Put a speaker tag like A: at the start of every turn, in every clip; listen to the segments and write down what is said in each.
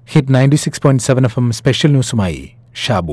A: hit ninety six point seven F M special ന്യൂസുമായി ഷാബു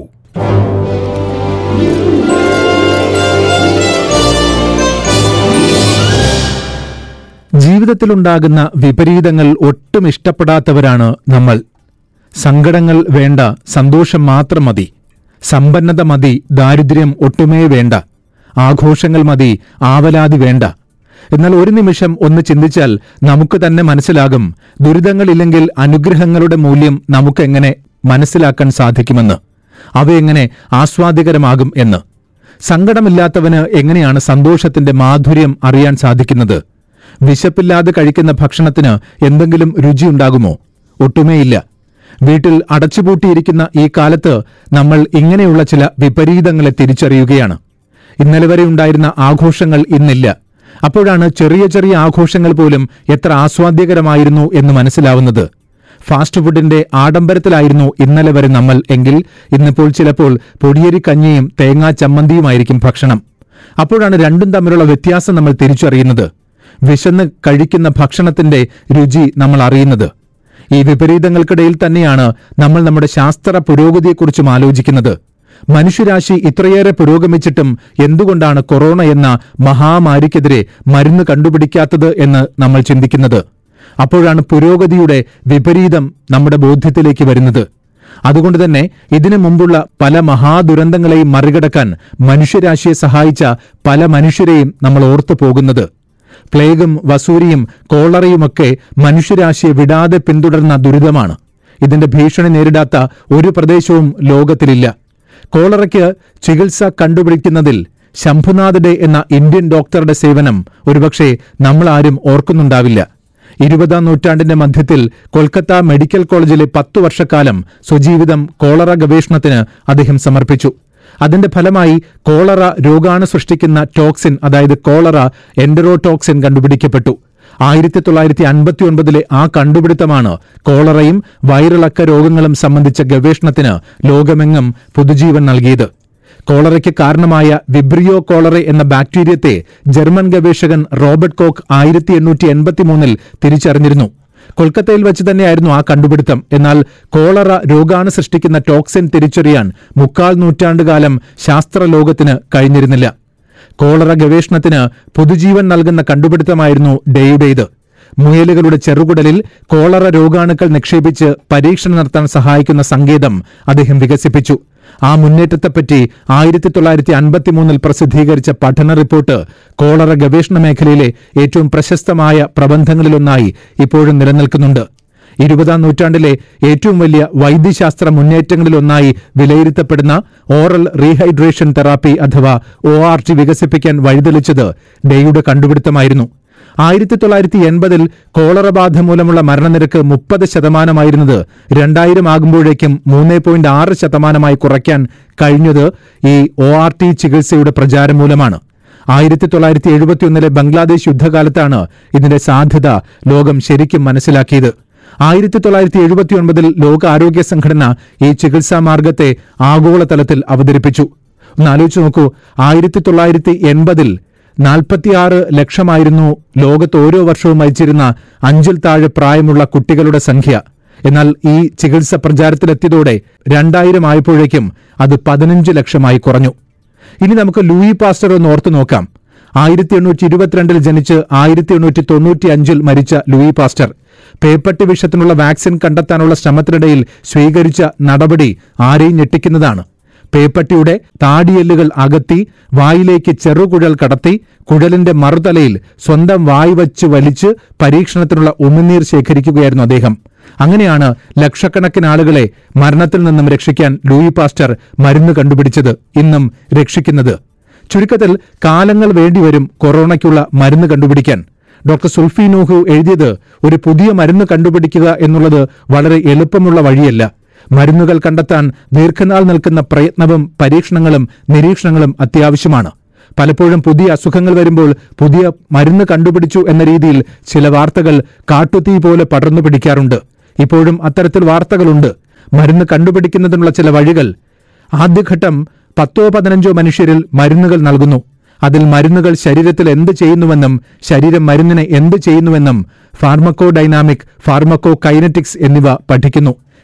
A: ജീവിതത്തിലുണ്ടാകുന്ന വിപരീതങ്ങൾ ഒട്ടും ഇഷ്ടപ്പെടാത്തവരാണ് നമ്മൾ സങ്കടങ്ങൾ വേണ്ട സന്തോഷം മാത്രം മതി സമ്പന്നത മതി ദാരിദ്ര്യം ഒട്ടുമേ വേണ്ട ആഘോഷങ്ങൾ മതി ആവലാതി വേണ്ട എന്നാൽ ഒരു നിമിഷം ഒന്ന് ചിന്തിച്ചാൽ നമുക്ക് തന്നെ മനസ്സിലാകും ദുരിതങ്ങളില്ലെങ്കിൽ അനുഗ്രഹങ്ങളുടെ മൂല്യം നമുക്കെങ്ങനെ മനസ്സിലാക്കാൻ സാധിക്കുമെന്ന് അവയെങ്ങനെ ആസ്വാദികരമാകും എന്ന് സങ്കടമില്ലാത്തവന് എങ്ങനെയാണ് സന്തോഷത്തിന്റെ മാധുര്യം അറിയാൻ സാധിക്കുന്നത് വിശപ്പില്ലാതെ കഴിക്കുന്ന ഭക്ഷണത്തിന് എന്തെങ്കിലും രുചിയുണ്ടാകുമോ ഒട്ടുമേയില്ല വീട്ടിൽ അടച്ചുപൂട്ടിയിരിക്കുന്ന ഈ കാലത്ത് നമ്മൾ ഇങ്ങനെയുള്ള ചില വിപരീതങ്ങളെ തിരിച്ചറിയുകയാണ് ഇന്നലെ വരെ ഉണ്ടായിരുന്ന ആഘോഷങ്ങൾ ഇന്നില്ല അപ്പോഴാണ് ചെറിയ ചെറിയ ആഘോഷങ്ങൾ പോലും എത്ര ആസ്വാദ്യകരമായിരുന്നു എന്ന് മനസ്സിലാവുന്നത് ഫാസ്റ്റ് ഫുഡിന്റെ ആഡംബരത്തിലായിരുന്നു ഇന്നലെ വരെ നമ്മൾ എങ്കിൽ ഇന്നിപ്പോൾ ചിലപ്പോൾ പൊടിയരി കഞ്ഞിയും തേങ്ങാ ചമ്മന്തിയുമായിരിക്കും ഭക്ഷണം അപ്പോഴാണ് രണ്ടും തമ്മിലുള്ള വ്യത്യാസം നമ്മൾ തിരിച്ചറിയുന്നത് വിശന്ന് കഴിക്കുന്ന ഭക്ഷണത്തിന്റെ രുചി നമ്മൾ അറിയുന്നത് ഈ വിപരീതങ്ങൾക്കിടയിൽ തന്നെയാണ് നമ്മൾ നമ്മുടെ ശാസ്ത്ര പുരോഗതിയെക്കുറിച്ചും ആലോചിക്കുന്നത് മനുഷ്യരാശി ഇത്രയേറെ പുരോഗമിച്ചിട്ടും എന്തുകൊണ്ടാണ് കൊറോണ എന്ന മഹാമാരിക്കെതിരെ മരുന്ന് കണ്ടുപിടിക്കാത്തത് എന്ന് നമ്മൾ ചിന്തിക്കുന്നത് അപ്പോഴാണ് പുരോഗതിയുടെ വിപരീതം നമ്മുടെ ബോധ്യത്തിലേക്ക് വരുന്നത് അതുകൊണ്ട് തന്നെ ഇതിനു മുമ്പുള്ള പല മഹാദുരന്തങ്ങളെയും മറികടക്കാൻ മനുഷ്യരാശിയെ സഹായിച്ച പല മനുഷ്യരെയും നമ്മൾ ഓർത്തു പോകുന്നത് പ്ലേഗും വസൂരിയും കോളറയുമൊക്കെ മനുഷ്യരാശിയെ വിടാതെ പിന്തുടർന്ന ദുരിതമാണ് ഇതിന്റെ ഭീഷണി നേരിടാത്ത ഒരു പ്രദേശവും ലോകത്തിലില്ല കോളറയ്ക്ക് ചികിത്സ കണ്ടുപിടിക്കുന്നതിൽ ശംഭുനാഥ് ഡേ എന്ന ഇന്ത്യൻ ഡോക്ടറുടെ സേവനം ഒരുപക്ഷെ നമ്മൾ ആരും ഓർക്കുന്നുണ്ടാവില്ല ഇരുപതാം നൂറ്റാണ്ടിന്റെ മധ്യത്തിൽ കൊൽക്കത്ത മെഡിക്കൽ കോളേജിലെ പത്തു വർഷക്കാലം സ്വജീവിതം കോളറ ഗവേഷണത്തിന് അദ്ദേഹം സമർപ്പിച്ചു അതിന്റെ ഫലമായി കോളറ രോഗാണു സൃഷ്ടിക്കുന്ന ടോക്സിൻ അതായത് കോളറ എൻഡറോടോക്സിൻ കണ്ടുപിടിക്കപ്പെട്ടു ആയിരത്തി തൊള്ളായിരത്തി അൻപത്തി ഒൻപതിലെ ആ കണ്ടുപിടുത്തമാണ് കോളറയും വയറിളക്ക രോഗങ്ങളും സംബന്ധിച്ച ഗവേഷണത്തിന് ലോകമെങ്ങും പുതുജീവൻ നൽകിയത് കോളറയ്ക്ക് കാരണമായ വിബ്രിയോ കോളറെ എന്ന ബാക്ടീരിയത്തെ ജർമ്മൻ ഗവേഷകൻ റോബർട്ട് കോക്ക് ആയിരത്തി എണ്ണൂറ്റി എൺപത്തിമൂന്നിൽ തിരിച്ചറിഞ്ഞിരുന്നു കൊൽക്കത്തയിൽ വെച്ച് തന്നെയായിരുന്നു ആ കണ്ടുപിടുത്തം എന്നാൽ കോളറ രോഗാണു സൃഷ്ടിക്കുന്ന ടോക്സിൻ തിരിച്ചറിയാൻ മുക്കാൽ നൂറ്റാണ്ടുകാലം ശാസ്ത്രലോകത്തിന് കഴിഞ്ഞിരുന്നില്ല കോളറ ഗവേഷണത്തിന് പുതുജീവൻ നൽകുന്ന കണ്ടുപിടുത്തമായിരുന്നു ഡേയുടേത് മുയലുകളുടെ ചെറുകുടലിൽ കോളറ രോഗാണുക്കൾ നിക്ഷേപിച്ച് പരീക്ഷണം നടത്താൻ സഹായിക്കുന്ന സങ്കേതം അദ്ദേഹം വികസിപ്പിച്ചു ആ മുന്നേറ്റത്തെപ്പറ്റി ആയിരത്തി തൊള്ളായിരത്തി അൻപത്തിമൂന്നിൽ പ്രസിദ്ധീകരിച്ച പഠന റിപ്പോർട്ട് കോളറ ഗവേഷണ മേഖലയിലെ ഏറ്റവും പ്രശസ്തമായ പ്രബന്ധങ്ങളിലൊന്നായി ഇപ്പോഴും നിലനിൽക്കുന്നുണ്ട് ഇരുപതാം നൂറ്റാണ്ടിലെ ഏറ്റവും വലിയ വൈദ്യശാസ്ത്ര മുന്നേറ്റങ്ങളിലൊന്നായി വിലയിരുത്തപ്പെടുന്ന ഓറൽ റീഹൈഡ്രേഷൻ തെറാപ്പി അഥവാ ഒ ആർ ടി വികസിപ്പിക്കാൻ വഴിതെളിച്ചത് ഡേയുടെ കണ്ടുപിടുത്തമായിരുന്നു ആയിരത്തി തൊള്ളായിരത്തി എൺപതിൽ കോളറ ബാധ മൂലമുള്ള മരണനിരക്ക് മുപ്പത് ശതമാനമായിരുന്നത് രണ്ടായിരം ആകുമ്പോഴേക്കും മൂന്ന് പോയിന്റ് ആറ് ശതമാനമായി കുറയ്ക്കാൻ കഴിഞ്ഞത് ഈ ഒ ആർ ടി ചികിത്സയുടെ പ്രചാരം മൂലമാണ് ആയിരത്തി തൊള്ളായിരത്തി എഴുപത്തിയൊന്നിലെ ബംഗ്ലാദേശ് യുദ്ധകാലത്താണ് ഇതിന്റെ സാധ്യത ലോകം ശരിക്കും മനസ്സിലാക്കിയത് ആയിരത്തി തൊള്ളായിരത്തി എഴുപത്തിയൊൻപതിൽ ലോക ആരോഗ്യ സംഘടന ഈ ചികിത്സാ മാർഗത്തെ ആഗോളതലത്തിൽ അവതരിപ്പിച്ചു ഒന്ന് ആലോചിച്ച് നോക്കൂ ആയിരത്തി തൊള്ളായിരത്തി എൺപതിൽ നാൽപ്പത്തിയാറ് ലക്ഷമായിരുന്നു ലോകത്ത് ഓരോ വർഷവും മരിച്ചിരുന്ന അഞ്ചിൽ താഴെ പ്രായമുള്ള കുട്ടികളുടെ സംഖ്യ എന്നാൽ ഈ ചികിത്സ പ്രചാരത്തിലെത്തിയതോടെ രണ്ടായിരം ആയപ്പോഴേക്കും അത് പതിനഞ്ച് ലക്ഷമായി കുറഞ്ഞു ഇനി നമുക്ക് ലൂയി പാസ്റ്റർ ഒന്ന് ഓർത്തു നോക്കാം ആയിരത്തി എണ്ണൂറ്റി ഇരുപത്തിരണ്ടിൽ ജനിച്ച് ആയിരത്തി എണ്ണൂറ്റി തൊണ്ണൂറ്റി അഞ്ചിൽ മരിച്ച ലൂയി പാസ്റ്റർ പേപ്പട്ടി വിഷത്തിനുള്ള വാക്സിൻ കണ്ടെത്താനുള്ള ശ്രമത്തിനിടയിൽ സ്വീകരിച്ച നടപടി ആരെയും ഞെട്ടിക്കുന്നതാണ് പേപ്പട്ടിയുടെ താടിയെല്ലുകൾ അകത്തി വായിലേക്ക് ചെറുകുഴൽ കടത്തി കുഴലിന്റെ മറുതലയിൽ സ്വന്തം വായ് വച്ച് വലിച്ച് പരീക്ഷണത്തിനുള്ള ഉമിനീർ ശേഖരിക്കുകയായിരുന്നു അദ്ദേഹം അങ്ങനെയാണ് ലക്ഷക്കണക്കിന് ആളുകളെ മരണത്തിൽ നിന്നും രക്ഷിക്കാൻ ലൂയി പാസ്റ്റർ മരുന്ന് കണ്ടുപിടിച്ചത് ഇന്നും രക്ഷിക്കുന്നത് ചുരുക്കത്തിൽ കാലങ്ങൾ വേണ്ടിവരും കൊറോണയ്ക്കുള്ള മരുന്ന് കണ്ടുപിടിക്കാൻ ഡോക്ടർ സുൽഫി നൂഹു എഴുതിയത് ഒരു പുതിയ മരുന്ന് കണ്ടുപിടിക്കുക എന്നുള്ളത് വളരെ എളുപ്പമുള്ള വഴിയല്ല മരുന്നുകൾ കണ്ടെത്താൻ ദീർഘനാൾ നിൽക്കുന്ന പ്രയത്നവും പരീക്ഷണങ്ങളും നിരീക്ഷണങ്ങളും അത്യാവശ്യമാണ് പലപ്പോഴും പുതിയ അസുഖങ്ങൾ വരുമ്പോൾ പുതിയ മരുന്ന് കണ്ടുപിടിച്ചു എന്ന രീതിയിൽ ചില വാർത്തകൾ കാട്ടുതീ പോലെ പടർന്നു പിടിക്കാറുണ്ട് ഇപ്പോഴും അത്തരത്തിൽ വാർത്തകളുണ്ട് മരുന്ന് കണ്ടുപിടിക്കുന്നതിനുള്ള ചില വഴികൾ ആദ്യഘട്ടം പത്തോ പതിനഞ്ചോ മനുഷ്യരിൽ മരുന്നുകൾ നൽകുന്നു അതിൽ മരുന്നുകൾ ശരീരത്തിൽ എന്ത് ചെയ്യുന്നുവെന്നും ശരീരം മരുന്നിനെ എന്ത് ചെയ്യുന്നുവെന്നും ഫാർമക്കോ ഡൈനാമിക് ഫാർമക്കോ കൈനറ്റിക്സ് എന്നിവ പഠിക്കുന്നു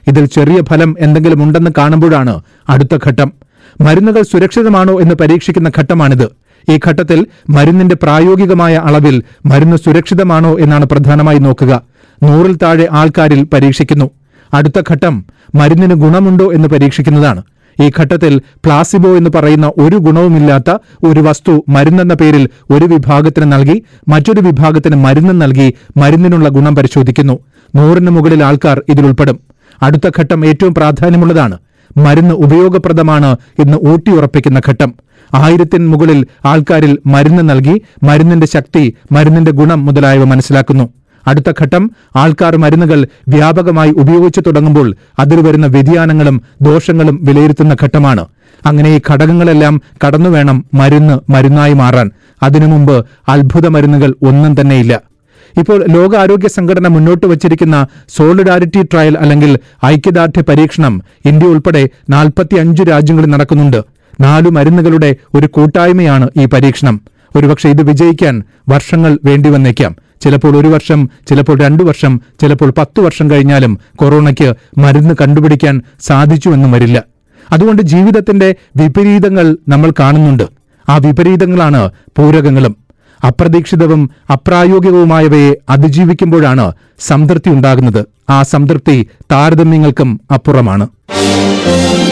A: ഇതിൽ ചെറിയ ഫലം എന്തെങ്കിലും ഉണ്ടെന്ന് കാണുമ്പോഴാണ് അടുത്ത ഘട്ടം മരുന്നുകൾ സുരക്ഷിതമാണോ എന്ന് പരീക്ഷിക്കുന്ന ഘട്ടമാണിത് ഈ ഘട്ടത്തിൽ മരുന്നിന്റെ പ്രായോഗികമായ അളവിൽ മരുന്ന് സുരക്ഷിതമാണോ എന്നാണ് പ്രധാനമായി നോക്കുക നൂറിൽ താഴെ ആൾക്കാരിൽ പരീക്ഷിക്കുന്നു അടുത്ത ഘട്ടം മരുന്നിന് ഗുണമുണ്ടോ എന്ന് പരീക്ഷിക്കുന്നതാണ് ഈ ഘട്ടത്തിൽ പ്ലാസിബോ എന്ന് പറയുന്ന ഒരു ഗുണവുമില്ലാത്ത ഒരു വസ്തു മരുന്നെന്ന പേരിൽ ഒരു വിഭാഗത്തിന് നൽകി മറ്റൊരു വിഭാഗത്തിന് മരുന്ന് നൽകി മരുന്നിനുള്ള ഗുണം പരിശോധിക്കുന്നു നൂറിന് മുകളിൽ ആൾക്കാർ ഇതിൽ ഉൾപ്പെടും അടുത്ത ഘട്ടം ഏറ്റവും പ്രാധാന്യമുള്ളതാണ് മരുന്ന് ഉപയോഗപ്രദമാണ് എന്ന് ഊട്ടിയുറപ്പിക്കുന്ന ഘട്ടം ആയിരത്തിന് മുകളിൽ ആൾക്കാരിൽ മരുന്ന് നൽകി മരുന്നിന്റെ ശക്തി മരുന്നിന്റെ ഗുണം മുതലായവ മനസ്സിലാക്കുന്നു അടുത്ത ഘട്ടം ആൾക്കാർ മരുന്നുകൾ വ്യാപകമായി ഉപയോഗിച്ചു തുടങ്ങുമ്പോൾ അതിൽ വരുന്ന വ്യതിയാനങ്ങളും ദോഷങ്ങളും വിലയിരുത്തുന്ന ഘട്ടമാണ് അങ്ങനെ ഈ ഘടകങ്ങളെല്ലാം കടന്നു വേണം മരുന്ന് മരുന്നായി മാറാൻ അതിനു മുമ്പ് അത്ഭുത മരുന്നുകൾ ഒന്നും തന്നെയില്ല ഇപ്പോൾ ലോകാരോഗ്യ സംഘടന മുന്നോട്ട് വച്ചിരിക്കുന്ന സോളിഡാരിറ്റി ട്രയൽ അല്ലെങ്കിൽ ഐക്യദാർഢ്യ പരീക്ഷണം ഇന്ത്യ ഉൾപ്പെടെ നാൽപ്പത്തിയഞ്ച് രാജ്യങ്ങളിൽ നടക്കുന്നുണ്ട് നാലു മരുന്നുകളുടെ ഒരു കൂട്ടായ്മയാണ് ഈ പരീക്ഷണം ഒരുപക്ഷെ ഇത് വിജയിക്കാൻ വർഷങ്ങൾ വേണ്ടിവന്നേക്കാം ചിലപ്പോൾ ഒരു വർഷം ചിലപ്പോൾ രണ്ടു വർഷം ചിലപ്പോൾ പത്തു വർഷം കഴിഞ്ഞാലും കൊറോണയ്ക്ക് മരുന്ന് കണ്ടുപിടിക്കാൻ സാധിച്ചുവെന്നും വരില്ല അതുകൊണ്ട് ജീവിതത്തിന്റെ വിപരീതങ്ങൾ നമ്മൾ കാണുന്നുണ്ട് ആ വിപരീതങ്ങളാണ് പൂരകങ്ങളും അപ്രതീക്ഷിതവും അപ്രായോഗികവുമായവയെ അതിജീവിക്കുമ്പോഴാണ് സംതൃപ്തി ഉണ്ടാകുന്നത് ആ സംതൃപ്തി താരതമ്യങ്ങൾക്കും അപ്പുറമാണ്